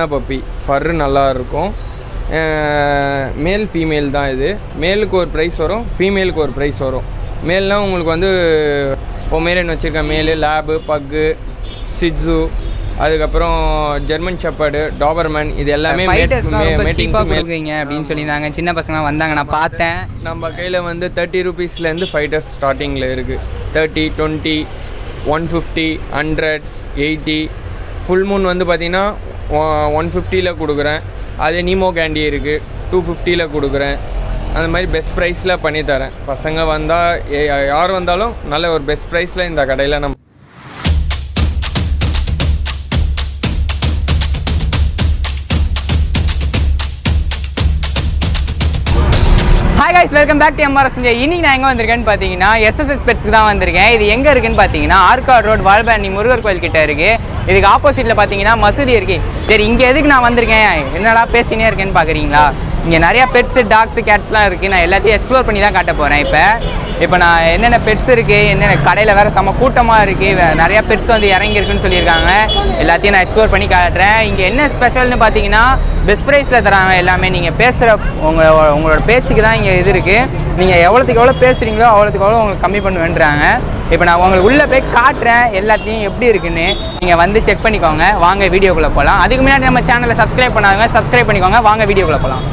Puppy fur நல்லா இருக்கும் male female தான் இது மேலுக்கு ஒரு ப்ரைஸ் வரும் ஃபீமேலுக்கு ஒரு ப்ரைஸ் வரும் மேல்னால் உங்களுக்கு வந்து பொமேரியன் வச்சுருக்க மேலு லேபு பக்கு சிட்ஸு அதுக்கப்புறம் ஜெர்மன் ஷெப்பர்டு டாபர்மேன் இது எல்லாமே ஃபைட்டர்ஸ்லாம் ரொம்ப மேட்டிங் சீப்பாக கொடுக்குறீங்க அப்படின்னு சொல்லியிருந்தாங்க சின்ன பசங்களாம் வந்தாங்க நான் பார்த்தேன் நம்ம கையில் வந்து தேர்ட்டி ருபீஸ்லேருந்து ஃபைட்டர்ஸ் ஸ்டார்டிங்கில் இருக்குது thirty twenty one fifty hundred eighty full moon வந்து பார்த்திங்கன்னா ஒன் ஃபிஃப்டியில் கொடுக்குறேன் அதே நீமோ கேண்டி இருக்குது டூ ஃபிஃப்டியில் கொடுக்குறேன் அந்த மாதிரி பெஸ்ட் ப்ரைஸில் பண்ணித்தரேன் பசங்க வந்தால் யார் வந்தாலும் நல்ல ஒரு பெஸ்ட் ப்ரைஸில் இந்த கடையில் நம்ம hi guys welcome back to MRS இன்னைக்கு நான் எங்கே வந்திருக்கேன்னு பார்த்தீங்கன்னா எஸ்எஸ்எஸ் பெட்ஸ்க்கு தான் வந்திருக்கேன் இது எங்கே இருக்குன்னு பார்த்தீங்கன்னா ஆர்காட் ரோட் வால்பாண்டி முருகர் கோயில் கிட்ட இருக்கு இதுக்கு ஆப்போசிட்டில் பார்த்தீங்கன்னா மசூதி இருக்கு சரி இங்கே எதுக்கு நான் வந்திருக்கேன் என்னடா பேசினே இருக்கேன்னு பார்க்குறீங்களா இங்கே நிறையா பெட்ஸு டாக்ஸு கேட்ஸ்லாம் இருக்குது நான் எல்லாத்தையும் எக்ஸ்ப்ளோர் பண்ணி தான் காட்ட போகிறேன் இப்போ இப்போ நான் என்னென்ன பெட்ஸ் இருக்குது என்னென்ன கடையில் வேறு செம்ம கூட்டமாக இருக்குது நிறையா பெட்ஸ் வந்து இறங்கியிருக்குன்னு சொல்லியிருக்காங்க எல்லாத்தையும் நான் எக்ஸ்ப்ளோர் பண்ணி காட்டுறேன் இங்கே என்ன ஸ்பெஷல்னு பார்த்தீங்கன்னா பெஸ்ட் ப்ரைஸில் தராங்க எல்லாமே நீங்கள் பேசுகிற உங்கள் உங்களோட பேச்சுக்கு தான் இங்கே இது இருக்குது நீங்கள் எவ்வளோத்துக்கு எவ்வளோ பேசுகிறீங்களோ அவ்வளோத்துக்கு எவ்வளோ உங்களுக்கு கம்மி பண்ணுவேன்றாங்க இப்போ நான் உங்களுக்கு உள்ளே போய் காட்டுறேன் எல்லாத்தையும் எப்படி இருக்குன்னு நீங்கள் வந்து செக் பண்ணிக்கோங்க வாங்க வீடியோக்குள்ளே போகலாம் அதுக்கு முன்னாடி நம்ம சேனலை சப்ஸ்கிரைப் பண்ணாங்க சப்ஸ்கிரைப் பண்ணிக்கோங்க வாங்க வீடியோக்குள்ளே போகலாம்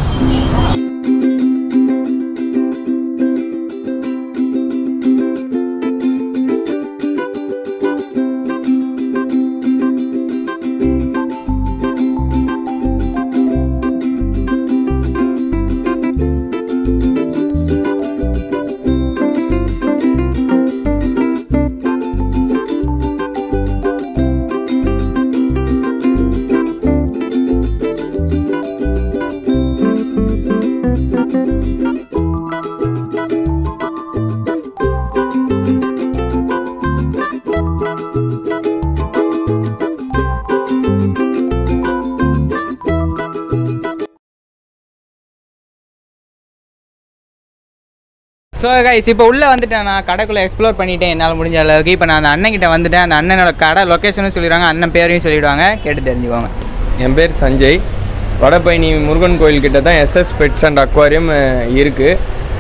ஸோ கைஸ் இப்போ உள்ளே வந்துட்டேன் நான் கடைக்குள்ளே எக்ஸ்ப்ளோர் பண்ணிட்டேன் என்னால் முடிஞ்ச அளவுக்கு இப்போ நான் அந்த அண்ணன் கிட்ட வந்துட்டேன் அந்த அண்ணனோட கடை லொக்கேஷனும் சொல்லிடுவாங்க அண்ணன் பேரையும் சொல்லிடுவாங்க கேட்டு தெரிஞ்சுக்கோங்க என் பேர் சஞ்சய் வடபழனி முருகன் கோயில் கிட்ட தான் எஸ்எஸ் பெட்ஸ் அண்ட் அக்வாரியம் இருக்குது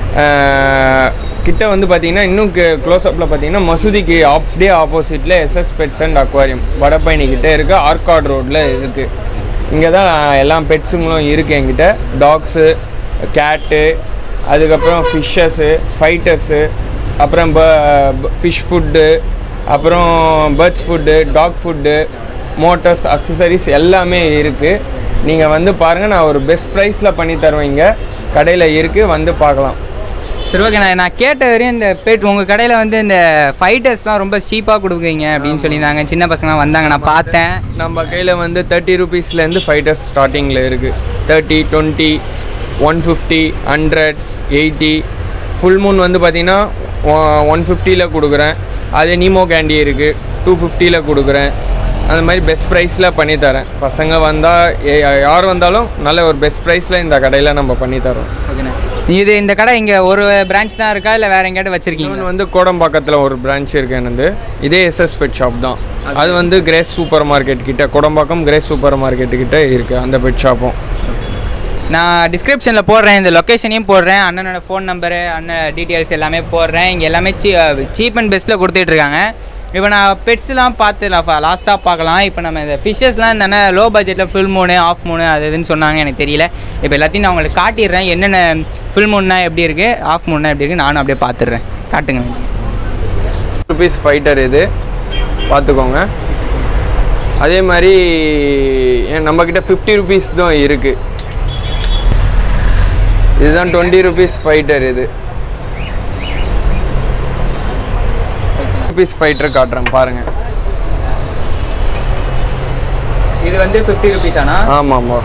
கிட்ட வந்து பார்த்தீங்கன்னா இன்னும் க்ளோஸ்அப்பில் பார்த்தீங்கன்னா மசூதிக்கு அப்படியே ஆப்போசிட்டில் SS pets and aquarium Vadapalani கிட்ட இருக்குது ஆர்காட் ரோட்டில் இருக்குது இங்கே தான் எல்லா பெட்ஸுங்களும் இருக்குது என்கிட்ட டாக்ஸு கேட்டு அதுக்கப்புறம் ஃபிஷ்ஷஸ்ஸு ஃபைட்டர்ஸு அப்புறம் ஃபிஷ் ஃபுட்டு அப்புறம் birds food dog food motors accessories எல்லாமே இருக்குது நீங்கள் வந்து பாருங்கள் நான் ஒரு பெஸ்ட் ப்ரைஸில் பண்ணி தருவேன் இங்கே கடையில் இருக்குது வந்து பார்க்கலாம் சரி ஓகே நான் நான் கேட்ட வரையும் இந்த பெட் உங்கள் கடையில் வந்து இந்த ஃபைட்டர்ஸ்லாம் ரொம்ப சீப்பாக கொடுக்குறீங்க அப்படின்னு சொல்லியிருந்தாங்க சின்ன பசங்களாம் வந்தாங்க நான் பார்த்தேன் நம்ம கையில் வந்து தேர்ட்டி ருபீஸ்லேருந்து ஃபைட்டர்ஸ் ஸ்டார்டிங்கில் இருக்குது thirty twenty one fifty hundred eighty full moon வந்து பார்த்திங்கன்னா ஒன் ஃபிஃப்டியில் கொடுக்குறேன் அதே நீமோ கேண்டி இருக்குது டூ ஃபிஃப்டியில் கொடுக்குறேன் அந்த மாதிரி பெஸ்ட் ப்ரைஸில் பண்ணித்தரேன் பசங்க வந்தால் யார் வந்தாலும் நல்ல ஒரு பெஸ்ட் ப்ரைஸில் இந்த கடையில் நம்ம பண்ணித்தரோம் ஓகேண்ணே இது இந்த கடை இங்கே ஒரு பிரான்ச் தான் இருக்கா இல்லை வேற எங்கேயாவது வச்சுருக்கீங்க இன்னொன்று வந்து கோடம்பாக்கத்தில் ஒரு பிரான்ச் இருக்கு என்னது இதே எஸ்எஸ் பெட் ஷாப் தான் அது வந்து கிரேஸ் சூப்பர் மார்க்கெட் கிட்ட கோடம்பாக்கம் கிரேஸ் சூப்பர் மார்க்கெட் கிட்ட இருக்குது அந்த பெட் ஷாப்பும் நான் டிஸ்கிரிப்ஷனில் போடுறேன் இந்த லொக்கேஷனையும் போடுறேன் அண்ணனோட ஃபோன் நம்பரு அண்ணன் டீட்டெயில்ஸ் எல்லாமே போடுறேன் இங்கே எல்லாமே சீ சீப் அண்ட் பெஸ்ட்டில் கொடுத்துட்ருக்காங்க இப்போ நான் பெட்ஸ்லாம் பார்த்து லாஸ்ட்டாக பார்க்கலாம் இப்போ நம்ம இந்த ஃபிஷ்ஷஸ்லாம் இந்த அண்ணன் லோ பட்ஜெட்டில் ஃபுல் மூணு ஆஃப் மூணு அது இதுன்னு சொன்னாங்க எனக்கு தெரியல இப்போ எல்லாத்தையும் நான் உங்களுக்கு காட்டிடுறேன் என்னென்ன ஃபுல் மூணுனா எப்படி இருக்குது ஆஃப் மூணுனா எப்படி இருக்குது நானும் அப்படியே பார்த்துடுறேன் காட்டுங்க ருபீஸ் ஃபைட்டர் இது பார்த்துக்கோங்க அதே மாதிரி ஏன் நம்மக்கிட்ட ஃபிஃப்டி ருபீஸ் தான் இருக்குது இதுதான் டுவெண்ட்டி ருபீஸ் ஃபைட்டர் இது ருபீஸ் ஃபைட்டர் காட்டுறேன் பாருங்கள் இது வந்து ஃபிஃப்டி ருபீஸ் ஆனா ஆமாம் ஆமாம்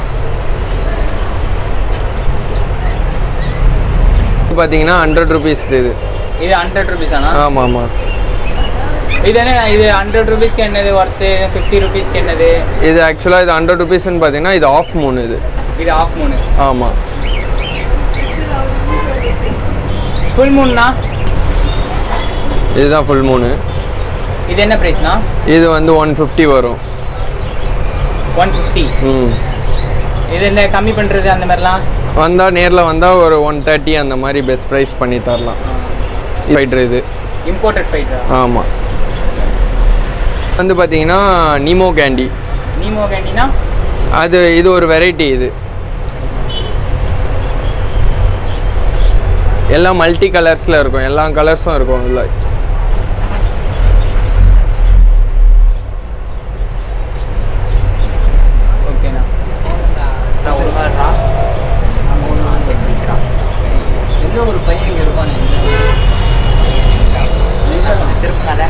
பார்த்தீங்கன்னா ஹண்ட்ரட் ருபீஸ் இது இது ஹண்ட்ரட் ருபீஸ் ஆனா ஆமாம் ஆமாம் இது என்ன இது ஹண்ட்ரட் ருபீஸ்க்கு என்னது ஒர்த்து ஃபிஃப்டி ருபீஸ்க்கு என்னது இது ஆக்சுவலாக இது ஹண்ட்ரட் ருபீஸ்னு பார்த்தீங்கன்னா இது ஆஃப் மூணு இது இது ஆஃப் மூணு ஆமாம் ஃபுல் மூணுனா இதுதான் ஃபுல் மூணு இது என்ன ப்ரைஸ்னா இது வந்து ஒன் ஃபிஃப்டி வரும் ஒன் ஃபிஃப்டி ம் இது என்ன கம்மி பண்ணுறது அந்த மாதிரிலாம் வந்தால் நேரில் வந்தால் ஒரு ஒன் தேர்ட்டி அந்த மாதிரி பெஸ்ட் ப்ரைஸ் பண்ணி தரலாம் ஃபைட்ரு இது இம்போர்ட்டட் ஃபைட்டா ஆமாம் வந்து பார்த்தீங்கன்னா நீமோ கேண்டி நீமோ கேண்டினா அது இது ஒரு வெரைட்டி இது எல்லாம் மல்டி கலர்ஸில் இருக்கும் எல்லா கலர்ஸும் இருக்கும் இதில் ஓகேண்ணா நான் ஒரு கார்டா எங்க ஒரு பையன் இங்கே இருப்பானே திருப்பினாத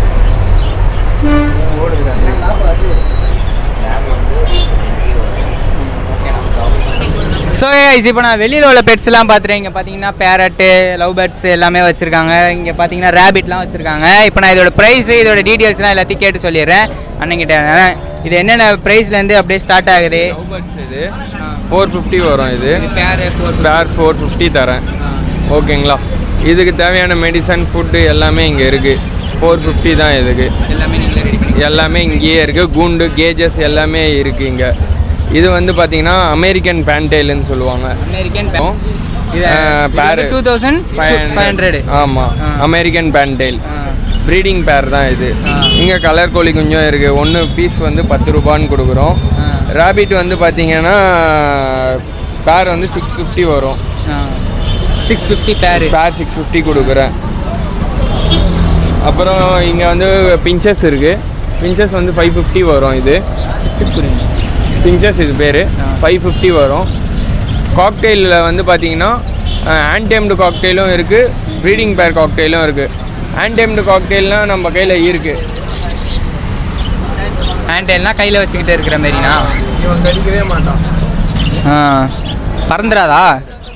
ஸோ இப்போ நான் வெளியில் உள்ள பெட்ஸ்லாம் பார்த்துட்டேன் இங்கே பார்த்தீங்கன்னா பேரட்டு லவ் பேர்ட்ஸ் எல்லாமே வச்சுருக்காங்க இங்கே பார்த்தீங்கன்னா ரேபிட்லாம் வச்சுருக்காங்க இப்போ நான் இதோட ப்ரைஸ் இதோட டீட்டெயில்ஸ்லாம் எல்லாத்தையும் கேட்டு சொல்லிடுறேன் அண்ணங்கிட்ட இது என்னென்ன ப்ரைஸ்லேருந்து அப்படியே ஸ்டார்ட் ஆகுது இது ஃபோர் ஃபிஃப்டி வரும் இது பேர் ஃபோர் பேர் ஃபோர் ஃபிஃப்டி தரேன் ஓகேங்களா இதுக்கு தேவையான மெடிசன் ஃபுட்டு எல்லாமே இங்கே இருக்குது ஃபோர் ஃபிஃப்டி தான் இதுக்கு எல்லாமே நீங்களே ரெடி பண்ணி எல்லாமே இங்கேயே இருக்குது கூண்டு கேஜஸ் எல்லாமே இருக்குது இங்கே இது வந்து பார்த்தீங்கன்னா அமெரிக்கன் பேன்டெயில்னு சொல்லுவாங்க அமெரிக்கன் இது பேர் டூ தௌசண்ட் ஃபைவ் ஹண்ட்ரட் ஆமாம் ஆ. அமெரிக்கன் பேன்டெயில் ப்ரீடிங் பேர் தான் இது ஆ. இங்கே கலர் கோழி குஞ்சும் இருக்குது ஒன்று பீஸ் வந்து பத்து ரூபான்னு கொடுக்குறோம் ஆ. ரேபிட் வந்து பார்த்தீங்கன்னா பேர் வந்து சிக்ஸ் ஃபிஃப்டி வரும் six fifty pair pair six fifty கொடுக்குறேன் அப்புறம் இங்கே வந்து பிஞ்சஸ் இருக்குது பிஞ்சஸ் வந்து ஃபைவ் ஃபிஃப்டி வரும் இது பிஞ்சஸ் இது பேர் ஃபைவ் ஃபிஃப்டி வரும் காக்டெயிலில் வந்து பார்த்தீங்கன்னா ஆன்டேம்டு காக்டெயிலும் இருக்குது ப்ரீடிங் பேர் காக்டெயிலும் இருக்குது ஆன்டேம்டு காக்டெயில்னால் நம்ம கையில் இருக்குது ஹேண்டெல்லாம் கையில் வச்சுக்கிட்டு இருக்கிற மாதிரினா இவன் கடிக்கவே மாட்டான் ஆ பறந்துடாதா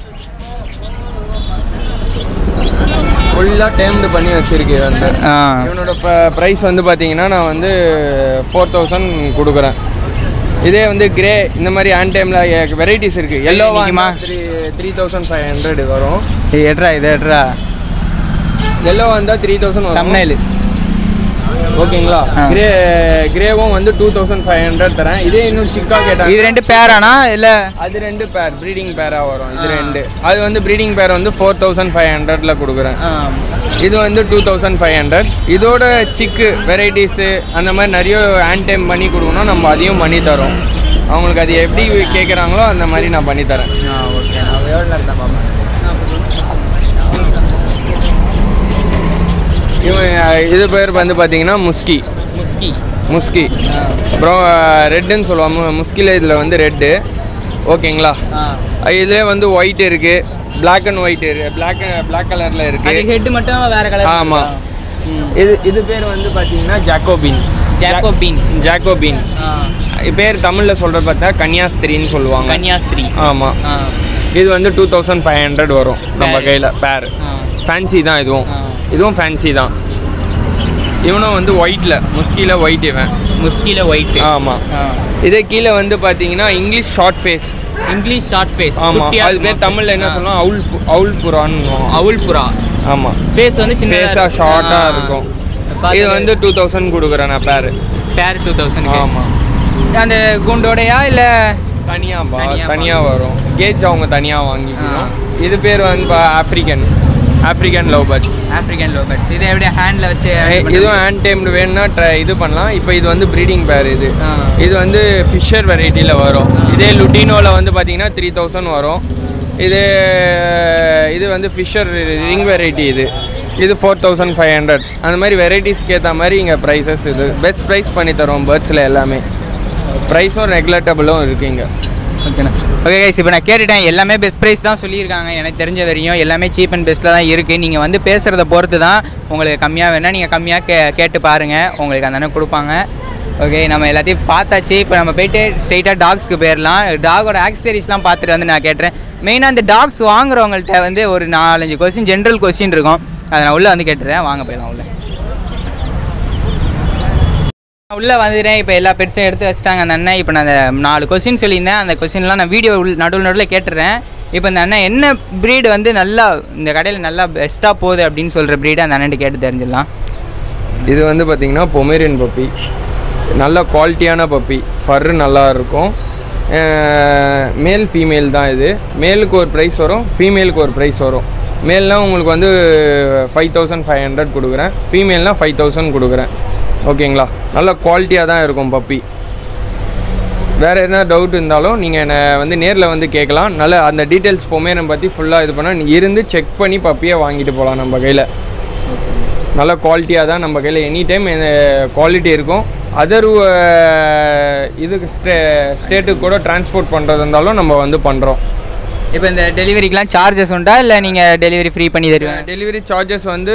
ஃபுல்லாக டேம்டு பண்ணி வச்சுருக்கு வந்து ஆ இவனோட ப்ரைஸ் வந்து பார்த்தீங்கன்னா நான் வந்து ஃபோர் தௌசண்ட் கொடுக்குறேன் இதே வந்து கிரே இந்த மாதிரி ஆன் டைமில் வெரைட்டிஸ் இருக்குது எல்லோ நிக்குமா? Three three thousand five hundred வரும் இது எட்ரா இது எட்ரா எல்லோ வந்தால் த்ரீ தௌசண்ட் வரும் தம்னைல் ஓகேங்களா ஆ. கிரே கிரேவும் வந்து டூ தௌசண்ட் ஃபைவ் ஹண்ட்ரட் தரேன் இதே இன்னும் சிக்கா கேட்டாங்க இது ரெண்டு பேரானா இல்லை அது ரெண்டு பேர் ப்ரீடிங் பேராக வரும் இது ரெண்டு அது வந்து ப்ரீடிங் பேர் வந்து ஃபோர் தௌசண்ட் ஃபைவ் ஹண்ட்ரடில் கொடுக்குறேன் இது வந்து டூ தௌசண்ட் ஃபைவ் ஹண்ட்ரட் இதோட சிக்கு வெரைட்டிஸு அந்த மாதிரி நிறைய டைம் பண்ணி கொடுக்கணும் நம்ம அதையும் பண்ணி தரோம் அவங்களுக்கு அது எப்படி கேட்குறாங்களோ அந்த மாதிரி நான் பண்ணி தரேன் ஓகே நான் எவ்வளோ நேரம் தான் பார்ப்பேன் இவன் அஹ், இது பேர் வந்து பார்த்தீங்கன்னா முஸ்கி முஸ்கி முஸ்கி அப்புறம் ரெட்டுன்னு சொல்லுவாங்க முஸ்கியில் இதில் வந்து ரெட்டு ஓகேங்களா ஆ இதுலேயே வந்து ஒயிட் இருக்குது பிளாக் அண்ட் ஒயிட் இருக்கு பிளாக் பிளாக் கலரில் அது இருக்குது ஹெட் மட்டும் வேற கலர் ஆமாம் இது இது பேர் வந்து பார்த்தீங்கன்னா ஜாக்கோபின் ஜாக்கோபின் ஜாக்கோபின் பேர் தமிழில் சொல்கிறது பார்த்தா கன்னியாஸ்திரின்னு சொல்லுவாங்க கன்னியாஸ்திரி ஆமாம் ஆ இது வந்து டூ தௌசண்ட் ஃபைவ் ஹண்ட்ரட் வரும் நம்ம Pair. கையில் பேர் ஆ ஃபேன்சி தான் இதுவும் ஆ. இதுவும் ஃபேன்சி தான் இவனும் வந்து ஒயிட்டில் முஸ்கியில் ஒயிட் இவன் முஸ்கில ஒயிட் ஆமாம் இதே கீழே வந்து பார்த்தீங்கன்னா English short face English short face ஆமாம் அது பேர் தமிழில் என்ன சொல்லலாம் அவுல் பு- அவுல் புறான்னு அவுல் புறா ஆமாம் ஃபேஸ் வந்து சின்ன ஃபேஸாக ஷார்ட்டாக இருக்கும் இது வந்து டூ தௌசண்ட் கொடுக்குறேன் நான் பேர் பேர் டூ தௌசண்ட் ஆமாம் அந்த குண்டோடையா இல்லை தனியாம்பா தனியாப்பா. தனியாக வரும் கேஜ் அவங்க தனியாக வாங்கிக்கணும் இது பேர் வந்து African African love birds African lovebirds இது எப்படி ஹேண்டில் வச்சு இதுவும் ஹேண்ட் டைம்டு வேணும்னா ட்ரை இது பண்ணலாம் இப்போ இது வந்து ப்ரீடிங் பேர் இது ஆ. இது வந்து ஃபிஷர் வெரைட்டியில் வரும் இதே லுட்டினோவில் வந்து பார்த்தீங்கன்னா த்ரீ தௌசண்ட் வரும் இது இது வந்து ஃபிஷர் ரிங் வெரைட்டி இது இது ஃபோர் தௌசண்ட் ஃபைவ் ஹண்ட்ரட் அந்த மாதிரி வெரைட்டிஸ்க்கு ஏற்ற மாதிரி இங்கே ப்ரைஸஸ் இது பெஸ்ட் ப்ரைஸ் பண்ணி தரோம் பேர்ட்ஸில் எல்லாமே ப்ரைஸும் ரெகுலேட்டபிளும் இருக்குது இங்கே ஓகேண்ணா ஓகே கைஸ் இப்போ நான் கேட்டுட்டேன் எல்லாமே பெஸ்ட் ப்ரைஸ் தான் சொல்லியிருக்காங்க எனக்கு தெரிஞ்ச வரையும் எல்லாமே சீப் அண்ட் பெஸ்ட்டில் தான் இருக்குது நீங்கள் வந்து பேசுகிறத பொறுத்து தான் உங்களுக்கு கம்மியாக வேணால் நீங்கள் கம்மியாக கே கேட்டு பாருங்கள் உங்களுக்கு அந்த அண்ணன் கொடுப்பாங்க ஓகே நம்ம எல்லாத்தையும் பார்த்தாச்சு இப்போ நம்ம போயிட்டு ஸ்ட்ரெயிட்டாக டாக்ஸ்க்கு போயிடலாம் டாகோட ஆக்சசரிஸ்லாம் பார்த்துட்டு வந்து நான் கேட்டுறேன் மெயினாக அந்த டாக்ஸ் வாங்குறவங்கள்ட்ட வந்து ஒரு நாலஞ்சு கொஸ்டின் ஜென்ரல் கொஸ்டின் இருக்கும் அதை நான் உள்ளே வந்து கேட்டுறேன் வாங்க போயிடலாம் உள்ளே உள்ளே வந்துட்டேன் இப்போ எல்லா பெருசும் எடுத்து வச்சிட்டாங்க அந்த அண்ணன் இப்போ நான் அந்த நாலு கொஸ்டின் சொல்லியிருந்தேன் அந்த கொஸ்டின்லாம் நான் வீடியோ உள் நடுவில் நடுவில் கேட்டுறேன் இப்போ இந்த அண்ணன் என்ன ப்ரீடு வந்து நல்லா இந்த கடையில் நல்லா பெஸ்ட்டாக போகுது அப்படின்னு சொல்கிற ப்ரீடு அந்த அண்ணன் கேட்டு தெரிஞ்சிடலாம் இது வந்து பார்த்தீங்கன்னா பொமேரியன் பப்பி நல்ல குவாலிட்டியான பப்பி ஃபர்ரு நல்லா இருக்கும் மேல் ஃபீமேல் தான் இது மேலுக்கு ஒரு ப்ரைஸ் வரும் ஃபீமேலுக்கு ஒரு ப்ரைஸ் வரும் மேல்னால் உங்களுக்கு வந்து ஃபைவ் தௌசண்ட் ஃபைவ் ஹண்ட்ரட் கொடுக்குறேன் ஃபீமேல்னால் ஃபைவ் தௌசண்ட் கொடுக்குறேன் ஓகேங்களா நல்ல குவாலிட்டியாக தான் இருக்கும் பப்பி வேறு எதனா டவுட் இருந்தாலும் நீங்கள் என்னை வந்து நேரில் வந்து கேட்கலாம் நல்ல அந்த டீட்டெயில்ஸ் பொமேரன் பற்றி ஃபுல்லாக இது பண்ணால் நீ இருந்து செக் பண்ணி பப்பியை வாங்கிட்டு போகலாம் நம்ம கையில் நல்ல குவாலிட்டியாக தான் நம்ம கையில் எனி டைம் குவாலிட்டி இருக்கும் அதர் இதுக்கு ஸ்டே ஸ்டேட்டுக்கு கூட டிரான்ஸ்போர்ட் பண்ணுறது இருந்தாலும் நம்ம வந்து பண்ணுறோம் இப்போ இந்த டெலிவரிக்கெலாம் சார்ஜஸ் உண்டா இல்லை நீங்கள் டெலிவரி ஃப்ரீ பண்ணி தருவீங்க டெலிவரி சார்ஜஸ் வந்து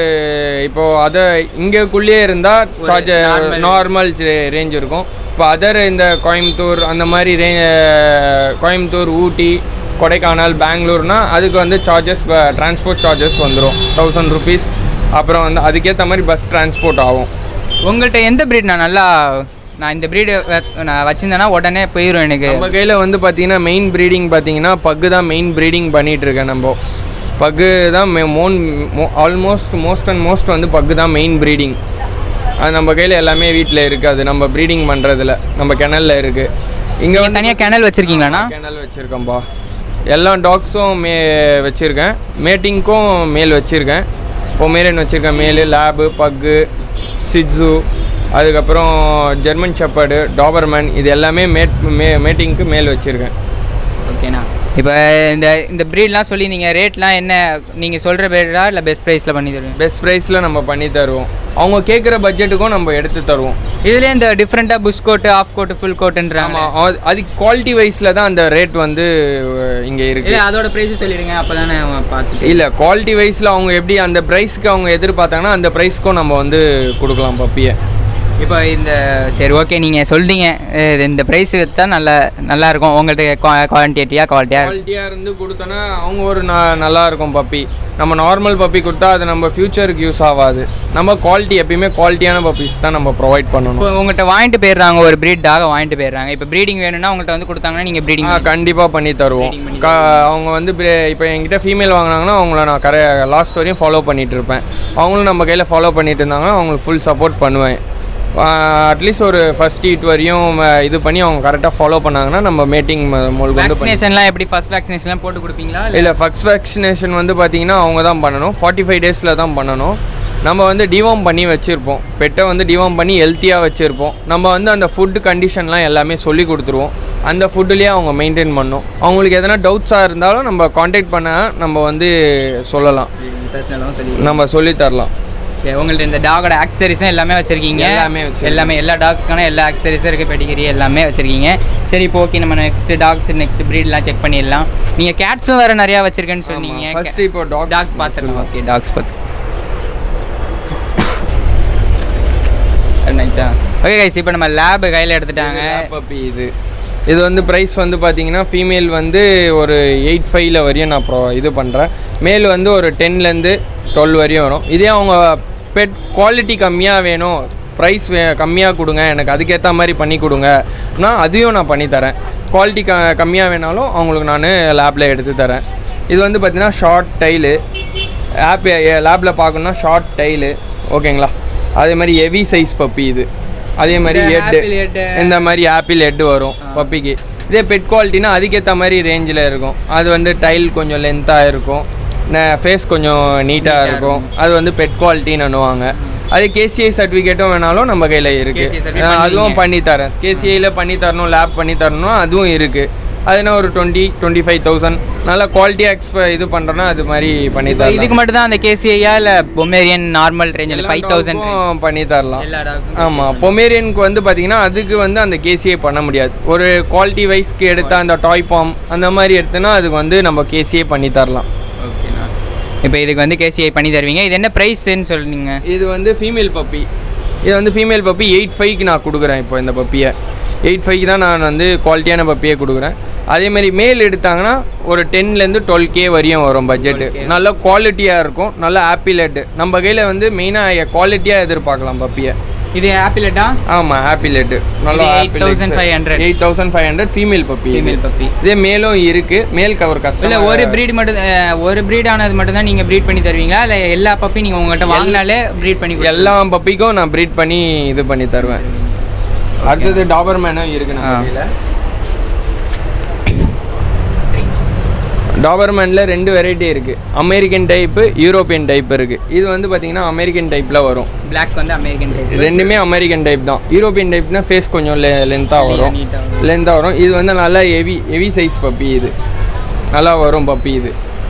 இப்போது அதை இங்கேக்குள்ளேயே இருந்தால் சார்ஜ் நார்மல் ரேஞ்ச் இருக்கும் இப்போ அதர் இந்த கோயம்புத்தூர் அந்த மாதிரி ரே கோயம்புத்தூர் ஊட்டி கொடைக்கானல் பெங்களூர்னா அதுக்கு வந்து சார்ஜஸ் டிரான்ஸ்போர்ட் சார்ஜஸ் வந்துடும் தௌசண்ட் ருபீஸ் அப்புறம் வந்து அதுக்கேற்ற மாதிரி பஸ் டிரான்ஸ்போர்ட் ஆகும் உங்கள்கிட்ட எந்த breed நான் நல்லா நான் இந்த ப்ரீடு நான் வச்சிருந்தேன்னா உடனே போயிடும் எனக்கு நம்ம கையில் வந்து பார்த்தீங்கன்னா மெயின் ப்ரீடிங் பார்த்தீங்கன்னா பக்கு தான் மெயின் ப்ரீடிங் பண்ணிகிட்டு இருக்கேன் நம்ம பக்கு தான் மே மோன் ஆல்மோஸ்ட் மோஸ்ட் அண்ட் மோஸ்ட் வந்து பக்கு தான் மெயின் ப்ரீடிங் அது நம்ம கையில் எல்லாமே வீட்டில் இருக்குது அது நம்ம ப்ரீடிங் பண்ணுறதுல நம்ம கிணல்ல இருக்குது இங்கே நீங்கள் வந்து தனியாக கிணல் வச்சுருக்கீங்களாண்ணா கிணல் வச்சுருக்கேன்ப்பா எல்லா டாக்ஸும் மே வச்சுருக்கேன் மேட்டிங்க்கும் மேல் வச்சுருக்கேன் பொமேரியன் வச்சுருக்கேன் மேலு லேபு பக்கு சிட்ஸு அதுக்கப்புறம் ஜெர்மன் ஷெப்பர்டு டாபர்மேன் இது எல்லாமே மேட் மே மேட்டிங்க்கு மேல் வச்சுருக்கேன் ஓகேண்ணா இப்போ இந்த இந்த ப்ரீட்லாம் சொல்லி நீங்கள் ரேட்லாம் என்ன நீங்கள் சொல்கிற ரேட்டா இல்லை பெஸ்ட் ப்ரைஸில் பண்ணி தருவீங்க பெஸ்ட் ப்ரைஸில் நம்ம பண்ணி தருவோம் அவங்க கேட்குற பட்ஜெட்டுக்கும் நம்ம எடுத்து தருவோம் இதுலேயே இந்த டிஃப்ரெண்ட்டாக புஷ் கோட்டு ஆஃப் கோட்டு ஃபுல் கோட்டுன்றாங்க ஆமாம் அது குவாலிட்டி வைஸில் தான் அந்த ரேட் வந்து இங்கே இருக்குது இல்லை அதோட ப்ரைஸும் சொல்லிடுங்க அப்போ தானே பார்த்துட்டு இல்லை குவாலிட்டி வைஸில் அவங்க எப்படி அந்த ப்ரைஸ்க்கு அவங்க எதிர்பார்த்தாங்கன்னா அந்த ப்ரைஸ்க்கும் நம்ம வந்து கொடுக்கலாம் பப்பியை இப்போ இந்த சரி ஓகே நீங்கள் சொல்லிட்டீங்க இது இந்த ப்ரைஸ் விற்றா நல்லா நல்லா இருக்கும் உங்கள்கிட்ட குவான்டிட்டியாக குவாலிட்டியாக குவாலிட்டியாக இருந்து கொடுத்தோன்னா அவங்க ஒரு ந நல்லா இருக்கும் பப்பி நம்ம நார்மல் பப்பி கொடுத்தா அது நம்ம ஃப்யூச்சருக்கு யூஸ் ஆகாது நம்ம குவாலிட்டி எப்பயுமே குவாலிட்டியான பப்பீஸ் தான் நம்ம ப்ரொவைட் பண்ணணும் இப்போ உங்கள்கிட்ட வாங்கிட்டு போயிடுறாங்க ஒரு ப்ரீட் டாக வாங்கிட்டு போயிடுறாங்க இப்போ ப்ரீடிங் வேணும்னா உங்கள்கிட்ட வந்து கொடுத்தாங்கன்னா நீங்கள் ப்ரீடிங் ஆ கண்டிப்பாக பண்ணி தருவோம் க அவங்க வந்து இப்போ என்கிட்ட ஃபீமேல் வாங்கினாங்கன்னா அவங்கள நான் கரை லாஸ்ட் வரையும் ஃபாலோ பண்ணிட்டு இருப்பேன் அவங்களும் நம்ம கையில் ஃபாலோ பண்ணிட்டு இருந்தாங்கன்னா அவங்களுக்கு ஃபுல் சப்போர்ட் பண்ணுவேன் அட்லீஸ்ட் ஒரு ஃபர்ஸ்ட் ஹீட் வரையும் அஹ், இது பண்ணி அவங்க கரெக்டாக ஃபாலோ பண்ணாங்கன்னா நம்ம மேட்டிங் மூலம் வந்து பண்ணி வேக்சினேஷன்லாம் எப்படி ஃபர்ஸ்ட் வேக்சினேஷன்லாம் போட்டு கொடுப்பீங்களா இல்லை ஃபர்ஸ்ட் வேக்சினேஷன் வந்து பார்த்தீங்கன்னா அவங்க தான் பண்ணணும் ஃபார்ட்டி ஃபைவ் டேஸில் தான் பண்ணணும் நம்ம வந்து டிவார்ம் பண்ணி வச்சுருப்போம் பெட்டை வந்து டிவார்ம் பண்ணி ஹெல்த்தியாக வச்சுருப்போம் நம்ம வந்து அந்த ஃபுட்டு கண்டிஷன்லாம் எல்லாமே சொல்லி கொடுத்துருவோம் அந்த ஃபுட்டுலேயே அவங்க மெயின்டைன் பண்ணணும் அவங்களுக்கு எதனா டவுட்ஸாக இருந்தாலும் நம்ம காண்டாக்ட் பண்ண நம்ம வந்து சொல்லலாம் பர்சனலாகவும் சொல்லி நம்ம சொல்லித் தரலாம் Okay, உங்கள்ட்ட இந்த டாகோட ஆக்சரிஸும் எல்லாமே வச்சிருக்கீங்க எல்லாமே வச்சிருக்கோம். எல்லாமே எல்லா டாக்குக்கான எல்லா ஆக்சரிஸும் இருக்குது பெடிகிரி எல்லாமே வச்சிருக்கீங்க சரி இப்போ ஓகே நம்ம நெக்ஸ்ட் டாக்ஸ் நெக்ஸ்ட் ப்ரீட்லாம் செக் பண்ணிடலாம் நீங்கள் கேட்ஸும் வேறு நிறையா வச்சிருக்கேன்னு சொன்னீங்க ஃபர்ஸ்ட் இப்போ டாக் டாக்ஸ் பார்த்துருலாம் ஓகே டாக்ஸ் பார்த்து நினச்சா ஓகே கைஸ் இப்போ நம்ம லேபு கையில் எடுத்துட்டாங்க பப்பி இது இது வந்து ப்ரைஸ் வந்து பார்த்தீங்கன்னா ஃபீமேல் வந்து ஒரு எயிட் ஃபைவ்ல வரையும் நான் ப்ரோ இது பண்ணுறேன் மேல் வந்து ஒரு டென்லேருந்து டுவெல் வரையும் வரும் இதே அவங்க பெட் குவாலிட்டி கம்மியாக வேணும் ப்ரைஸ் வே கம்மியாக கொடுங்க எனக்கு அதுக்கேற்ற மாதிரி பண்ணி கொடுங்க நான் அதையும் நான் பண்ணி தரேன் குவாலிட்டி க கம்மியாக வேணாலும் அவங்களுக்கு நான் லேபில் எடுத்து தரேன் இது வந்து பார்த்தீங்கன்னா ஷார்ட் டைலு ஆப் லேபில் பார்க்கணுன்னா ஷார்ட் டைலு ஓகேங்களா அதே மாதிரி ஹெவி சைஸ் பப்பி இது அதே மாதிரி இந்த ஹெட்டு apple head. இந்த மாதிரி ஆப்பிள் ஹெட் வரும் பப்பிக்கு இதே பெட் குவாலிட்டினா அதுக்கேற்ற மாதிரி ரேஞ்சில் இருக்கும் அது வந்து டைல் கொஞ்சம் லென்த்தாக இருக்கும் ஃபேஸ் கொஞ்சம் நீட்டாக இருக்கும் அது வந்து பெட் குவாலிட்டின்னு அனுவாங்க அது கேசிஐ சர்டிஃபிகேட்டும் வேணாலும் நம்ம கையில் KCI இருக்குது certificate அதுவும் பண்ணி தரேன் கேசிஐயில் பண்ணி தரணும் லேப் பண்ணி தரணும் அதுவும் இருக்குது அதுனா ஒரு டுவெண்ட்டி டுவெண்ட்டி ஃபைவ் தௌசண்ட் நல்லா குவாலிட்டியாக எக்ஸ்ப இது பண்ணுறோன்னா அது மாதிரி பண்ணி இப்போ தரலாம் இதுக்கு மட்டும் தான் அந்த கேசிஐயா இல்லை பொமேரியன் நார்மல் ரேஞ்சில் ஃபைவ் தௌசண்ட் எல்லா பண்ணி தரலாம் எல்லா டாக்கும் ஆமாம் பொமேரியனுக்கு வந்து பார்த்தீங்கன்னா அதுக்கு வந்து அந்த கேசிஏ பண்ண முடியாது ஒரு குவாலிட்டி வைஸ்க்கு எடுத்த அந்த டாய் பாம் அந்த மாதிரி எடுத்தோன்னா அதுக்கு வந்து நம்ம கேசிஏ பண்ணி தரலாம் ஓகேண்ணா இப்போ இதுக்கு வந்து கேசிஐ பண்ணி தருவீங்க இது என்ன ப்ரைஸ்ன்னு சொல்லுங்க இது வந்து ஃபீமேல் பப்பி இது வந்து ஃபீமேல் பப்பி எயிட் ஃபைவ்க்கு நான் கொடுக்குறேன் இப்போ இந்த பப்பியை எயிட் ஃபைவ்க்கு தான் நான் வந்து குவாலிட்டியான பப்பியை கொடுக்குறேன் அதேமாதிரி மேல் எடுத்தாங்கன்னா ஒரு டென்லேருந்து டுவெல் கே வரையும் வரும் பட்ஜெட்டு நல்ல குவாலிட்டியாக இருக்கும் நல்ல ஆப்பிள் ஹெட் நம்ம கையில் வந்து மெயினாக குவாலிட்டியாக எதிர்பார்க்கலாம் பப்பியை இது ஆப்பிளட்டா ஆமாம் ஆப்பிள் ஹெட் நல்லா இது 8,500. Eight thousand five hundred female puppy female puppy இதே மேலும் இருக்கு மேல் கவர் இல்லை கஸ்டம் ஒரு ப்ரீட் மட்டும் அஹ், ஒரு ப்ரீட் ஆனது மட்டும் தான் நீங்கள் ப்ரீட் பண்ணி தருவீங்களா இல்லை எல்லா பப்பி நீங்கள் உங்கள்கிட்ட வாங்கினாலே ப்ரீட் பண்ணி கொடுத்து- எல்லா பப்பிக்கும் நான் ப்ரீட் பண்ணி இது பண்ணி தருவேன் அடுத்தது டாபர் மேனும் இருக்கு நம்ம கையில டாபர்மேனில் ரெண்டு வெரைட்டி இருக்குது அமெரிக்கன் டைப்பு யூரோப்பியன் டைப் இருக்குது இது வந்து பார்த்திங்கன்னா அமெரிக்கன் டைப்பில் வரும் பிளாக் வந்து அமெரிக்கன் டைப் ரெண்டுமே அமெரிக்கன் டைப் தான் யூரோப்பியன் டைப்னா ஃபேஸ் கொஞ்சம் லெ லென்த்தாக வரும் neat ஆ லென்த்தாக வரும் இது வந்து நல்லா ஹெவி ஹெவி சைஸ் பப்பி இது நல்லா வரும் பப்பி இது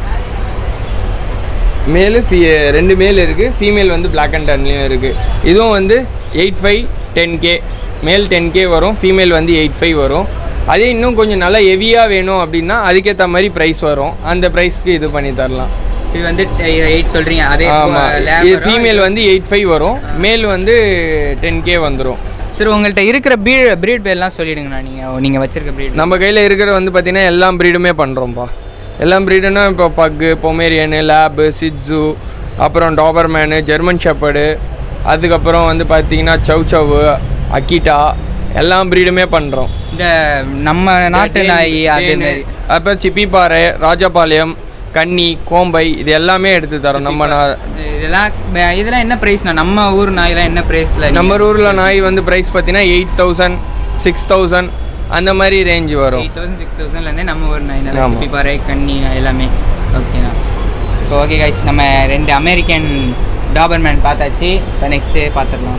மேலு ஃபீ ரெண்டு மேல் இருக்குது ஃபீமேல் வந்து பிளாக் அண்ட் டன்லேயும் இருக்குது இதுவும் வந்து எயிட் ஃபைவ் டென் கே மேல் டென் கே வரும் ஃபீமேல் வந்து எயிட் ஃபைவ் வரும் அதே இன்னும் கொஞ்சம் நல்லா ஹெவியாக வேணும் அப்படின்னா அதுக்கேற்ற மாதிரி ப்ரைஸ் வரும் அந்த ப்ரைஸ்க்கு இது பண்ணி தரலாம் இது வந்து எயிட் சொல்றீங்க அதே ஆமாம் இது ஃபீமேல் வந்து எயிட் ஃபைவ் வரும் மேல் வந்து டென் கே வந்துடும் சரி உங்கள்கிட்ட இருக்கிற ப்ரீட் ப்ரீட் பேர்லாம் சொல்லிடுங்கண்ணா நீங்கள் நீங்கள் வச்சிருக்க ப்ரீட் நம்ம கையில் இருக்கிற வந்து பார்த்திங்கன்னா எல்லா ப்ரீடுமே பண்ணுறோம்ப்பா எல்லா ப்ரீடுனா இப்போ பக்கு பொமேரியனு லேபு சிட்ஸு அப்புறம் டாபர்மேனு ஜெர்மன் ஷெப்பர்டு அதுக்கப்புறம் வந்து பார்த்திங்கன்னா சவ் சவ்வு அக்கிட்டா எல்லா ப்ரீடுமே பண்ணுறோம் இந்த நம்ம நாட்டு நாய் அதே மாதிரி அப்புறம் சிப்பிப்பாறை ராஜபாளையம் கன்னி கோம்பை இது எல்லாமே எடுத்து தரோம் நம்ம நா இதெல்லாம் ப- இதெல்லாம் என்ன ப்ரைஸ்ண்ணா நம்ம ஊர் நாயெல்லாம் என்ன ப்ரைஸில் நம்ம ஊரில் நாய் வந்து ப்ரைஸ் பார்த்தீங்கன்னா எயிட் தௌசண்ட் சிக்ஸ் தௌசண்ட் அந்த மாதிரி ரேஞ்ச் வரும் எயிட் தௌசண்ட் சிக்ஸ் தௌசண்ட்லேருந்தே நம்ம ஊர் நாய் நல்லா ஆமா. சிப்பி பாறை கன்னி எல்லாமே ஓகேண்ணா இப்போ ஓகே கைஸ் நம்ம ரெண்டு அமெரிக்கன் டாபர்மேன் பார்த்தாச்சு இப்போ நெக்ஸ்ட்டு பார்த்துடலாம்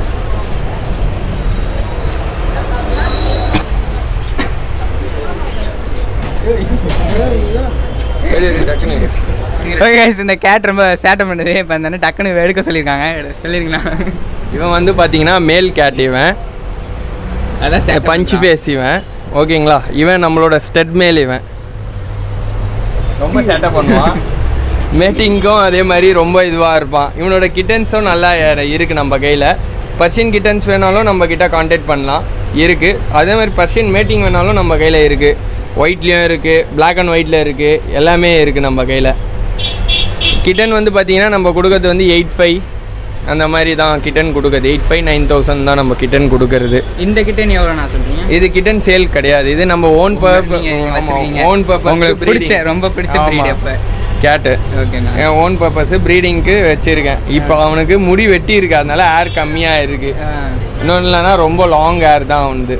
ஓகே கைஸ் இந்த கேட் ரொம்ப சேட்டை பண்ணுது இப்போ அந்த அண்ணன் டக்குன்னு எடுக்க சொல்லியிருக்காங்க எடு- சொல்லிருங்களா இவன் வந்து பார்த்தீங்கன்னா மேல் கேட் இவன் அதான் சேட்டை பஞ்சு ஃபேஸ் இவன் ஓகேங்களா இவன் நம்மளோட ஸ்டெட் மேல் இவன் ரொம்ப சேட்டை பண்ணுவான் மேட்டிங்க்கும் அதே மாதிரி ரொம்ப இதுவாக இருப்பான் இவனோட கிட்டன்ஸும் நல்லா இருக்குது நம்ம கையில் பர்ஷியன் கிட்டன்ஸ் வேணாலும் நம்ம கிட்ட காண்டாக்ட் பண்ணலாம் இருக்குது அதே மாதிரி பர்ஷியன் மேட்டிங் வேணாலும் நம்ம கையில் இருக்குது ஒயிட்லேயும் இருக்குது Black அண்ட் ஒயிட்டில் இருக்குது எல்லாமே இருக்குது நம்ம கையில் கிட்டன் வந்து பார்த்தீங்கன்னா நம்ம கொடுக்கறது வந்து எயிட் ஃபைவ் அந்த மாதிரி தான் கிட்டன் கொடுக்குறது எயிட் ஃபைவ் நைன் தௌசண்ட் தான் நம்ம கிட்டன் கொடுக்கறது இந்த கிட்ட நீ எவ்வளோ நான் சொல்கிறீங்க இது கிட்டன் சேல் கிடையாது இது நம்ம ஓன் நீங்க வச்சிருக்கீங்க. ஓன் பர்பஸ் உங்களுக்கு பிடிச்ச ரொம்ப பிடிச்ச breed அப்ப கேட்டு ஓகேண்ணா என் ஓன் பர்பஸ் ப்ரீடிங்க்கு வச்சிருக்கேன் இப்போ அவனுக்கு முடி வெட்டி இருக்கு அதனால ஏர் கம்மியாக இருக்கு இன்னொன்று இல்லைன்னா ரொம்ப லாங் ஏர் தான் வந்து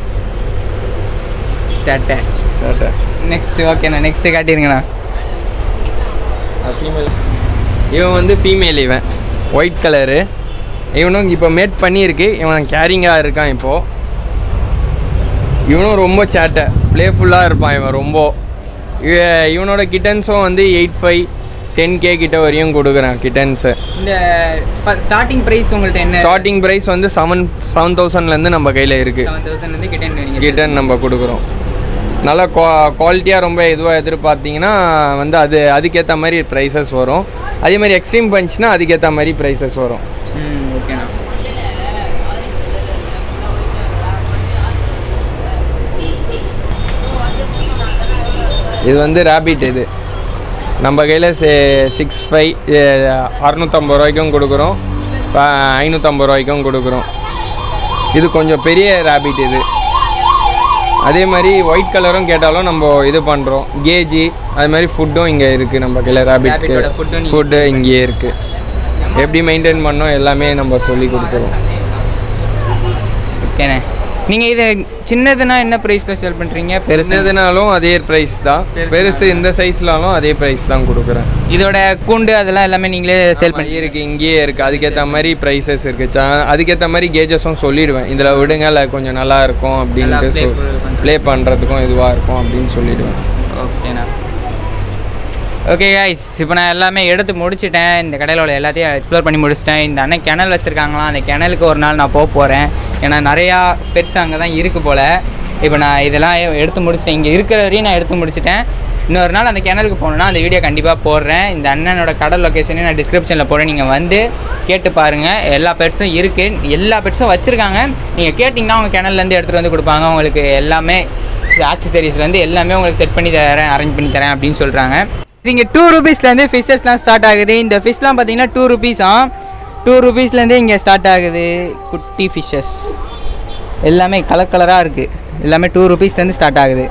சட்டை சட்டை நெக்ஸ்ட் ஓகேண்ணா நெக்ஸ்ட் காட்டிருங்கண்ணா ஃபீமேல் இவன் வந்து ஃபீமேல் இவன் ஒயிட் கலரு இவனும் இப்போ மேட் பண்ணியிருக்கு இவன் கேரிங்காக இருக்கான் இப்போது இவனும் ரொம்ப சேட்டை ப்ளேஃபுல்லாக இருப்பான் இவன் ரொம்ப இவ- இவனோட கிட்டன்ஸும் வந்து எயிட் ஃபைவ் டென் கே கிட்ட வரையும் கொடுக்குறேன் கிட்டன்ஸு இந்த ஸ்டார்டிங் ப்ரைஸ் உங்கள்ட்ட என்ன ஸ்டார்டிங் ப்ரைஸ் வந்து செவன் செவன் தௌசண்ட்லேருந்து நம்ம கையில் இருக்குது செவன் தௌசண்ட் வந்து கிட்ட நீங்கள் கிட்டன் நம்ம கொடுக்குறோம் நல்லா குவா குவாலிட்டியாக ரொம்ப இதுவாக எதிர்பார்த்தீங்கன்னா வந்து அது அதுக்கேற்ற மாதிரி ப்ரைஸஸ் வரும் அதே மாதிரி எக்ஸ்ட்ரீம் பஞ்ச்னா அதுக்கேற்ற மாதிரி ப்ரைஸஸ் வரும் ம் ஓகேண்ணா இது வந்து ரேபிட் இது நம்ம கையில் சிக்ஸ் ஃபைவ் அறநூற்றம்பது ரூபாய்க்கும் கொடுக்குறோம் ஐநூற்றம்பது ரூபாய்க்கும் கொடுக்குறோம் இது கொஞ்சம் பெரிய ரேபிட் இது அதே மாதிரி ஒயிட் கலரும் கேட்டாலும் நம்ம இது பண்ணுறோம் கேஜி அது மாதிரி ஃபுட்டும் இங்கே இருக்குது நம்ம கையில் ரேபிட்க்கு Rabbit ஓட food உம் நீங்க ஃபுட்டு இங்கேயே இருக்குது எப்படி மெயின்டைன் பண்ணோம் எல்லாமே நம்ம சொல்லி கொடுத்துருவோம் ஓகேண்ணே நீங்கள் இது சின்னதுன்னா என்ன ப்ரைஸில் சேல் பண்ணுறீங்க பெருசு சின்னதுனாலும் அதே ப்ரைஸ் தான் பெருசு இந்த சைஸ்லாலும் அதே ப்ரைஸ் தான் கொடுக்குறேன் இதோட கூண்டு அதெல்லாம் எல்லாமே நீங்களே சேல் பண்ணி ஆமா, இருக்கு இங்கேயே இருக்கு அதுக்கேற்ற மாதிரி ப்ரைஸஸ் இருக்கு சா- அதுக்கேற்ற மாதிரி கேஜஸும் சொல்லிடுவேன் இதில் விடுங்க இல்லை கொஞ்சம் நல்லா இருக்கும் அப்படின்ட்டு play பண்றது. ப்ளே பண்ணுறதுக்கும் இதுவாக இருக்கும் அப்படின்னு சொல்லிடுவேன் ஓகேண்ணா ஓகே கைஸ் இப்போ நான் எல்லாமே எடுத்து முடிச்சிட்டேன் இந்த கடையில் உள்ள எல்லாத்தையும் எக்ஸ்ப்ளோர் பண்ணி முடிச்சிட்டேன் இந்த அண்ணன் கிணல் வச்சுருக்காங்களாம் அந்த கிணலுக்கு ஒரு நாள் நான் போக போகிறேன் ஏன்னா நிறையா பெருசு அங்கே தான் இருக்குது போல் இப்போ நான் இதெல்லாம் எடுத்து முடிச்சிட்டேன் இங்கே இருக்கிற வரையும் நான் எடுத்து முடிச்சிட்டேன் இன்னொரு நாள் அந்த கிணலுக்கு போகணுன்னா அந்த வீடியோ கண்டிப்பாக போடுறேன் இந்த அண்ணனோட கடல் லொக்கேஷனையும் நான் டிஸ்கிரிப்ஷனில் போடுறேன் நீங்கள் வந்து கேட்டு பாருங்கள் எல்லா பெட்ஸும் இருக்குது எல்லா பெட்ஸும் வச்சுருக்காங்க நீங்கள் கேட்டிங்கன்னா அவங்க கிணல்லேருந்து எடுத்துகிட்டு வந்து கொடுப்பாங்க உங்களுக்கு எல்லாமே ஆக்சசரிஸ்லேருந்து எல்லாமே உங்களுக்கு செட் பண்ணி தரேன் அரேஞ்ச் பண்ணி தரேன் அப்படின்னு சொல்கிறாங்க இங்கே டூ ருபீஸ்லேருந்து ஃபிஷ்ஷஸ்லாம் ஸ்டார்ட் ஆகுது இந்த ஃபிஷ்லாம் பார்த்தீங்கன்னா டூ ருபீஸா டூ ருபீஸ்லேருந்தே இங்கே ஸ்டார்ட் ஆகுது குட்டி ஃபிஷ்ஷஸ் எல்லாமே கலர் கலராக இருக்குது எல்லாமே டூ ருபீஸ்லேருந்து ஸ்டார்ட் ஆகுது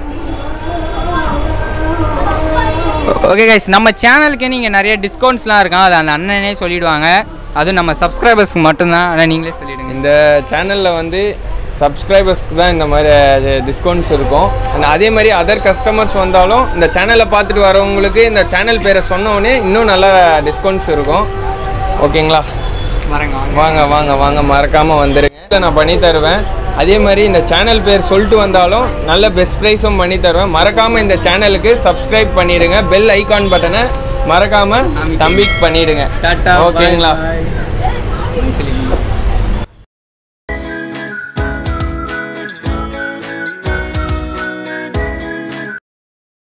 ஓகே கைஸ் நம்ம சேனலுக்கு நீங்கள் நிறைய டிஸ்கவுண்ட்ஸ்லாம் இருக்கான் அது அந்த அண்ணனே சொல்லிடுவாங்க அதுவும் நம்ம சப்ஸ்கிரைபர்ஸ்க்கு மட்டும்தான் ஆனால் நீங்களே சொல்லிடுங்க இந்த சேனலில் வந்து சப்ஸ்கிரைபர்ஸ்க்கு தான் இந்த மாதிரி டிஸ்கவுண்ட்ஸ் இருக்கும் And அதே மாதிரி அதர் கஸ்டமர்ஸ் வந்தாலும் இந்த சேனலை பார்த்துட்டு வரவங்களுக்கு இந்த சேனல் பேரை சொன்ன உடனே இன்னும் நல்ல டிஸ்கவுண்ட்ஸ் இருக்கும் ஓகேங்களா வரேங்க வாங்க வாங்க வாங்க வாங்க மறக்காமல் வந்துடுங்க இதை நான் பண்ணி தருவேன் அதே மாதிரி இந்த சேனல் பேர் சொல்லிட்டு வந்தாலும் நல்ல பெஸ்ட் ப்ரைஸும் பண்ணி தருவேன் மறக்காமல் இந்த சேனலுக்கு சப்ஸ்கிரைப் பண்ணிடுங்க பெல் ஐகான் பட்டனை மறக்காமல் தம்பிக்கு பண்ணிடுங்க டாட்டா ஓகேங்களா சொல்லுங்க